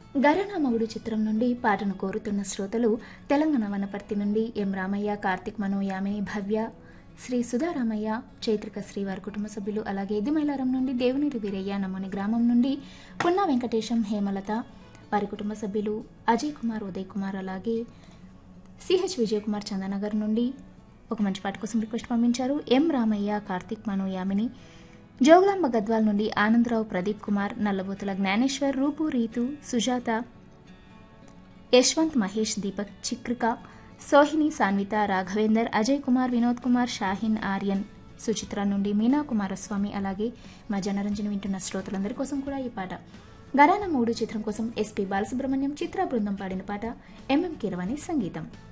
గరణ మగుడు చిత్రం నుండి పాటను కోరుతున్న శ్రోతలు తెలంగాణ వనపర్తి నుండి ఎం రామయ్య కార్తిక్ మనో యామిని భవ్య శ్రీ సుధారామయ్య చైత్రిక శ్రీ వారి కుటుంబ సభ్యులు అలాగే ఎద్దుమైలారం నుండి దేవునిరి వీరయ్య నమోని గ్రామం నుండి పున్నా వెంకటేశం హేమలత వారి కుటుంబ సభ్యులు అజయ్ కుమార్ ఉదయ్ కుమార్ అలాగే సిహెచ్ విజయ్ కుమార్ చందనగర్ నుండి ఒక మంచి పాట కోసం రిక్వెస్ట్ పంపించారు ఎం రామయ్య కార్తిక్ మనో యామిని జోగులాంబ గద్వాల్ నుండి ఆనందరావు ప్రదీప్ కుమార్ నల్లబోతుల జ్ఞానేశ్వర్ రూపు రీతు సుజాత యశ్వంత్ మహేష్ దీపక్ చిక్రిక సోహిని సాన్విత రాఘవేందర్ అజయ్ కుమార్ వినోద్ కుమార్ షాహిన్ ఆర్యన్ సుచిత్ర నుండి మీనా కుమారస్వామి అలాగే మా జనరంజన్ వింటున్న శ్రోతలందరి కోసం కూడా ఈ పాట గరాన మూడు చిత్రం కోసం ఎస్పి బాలసుబ్రహ్మణ్యం చిత్ర బృందం పాడిన పాట ఎంఎం కీరవాణి సంగీతం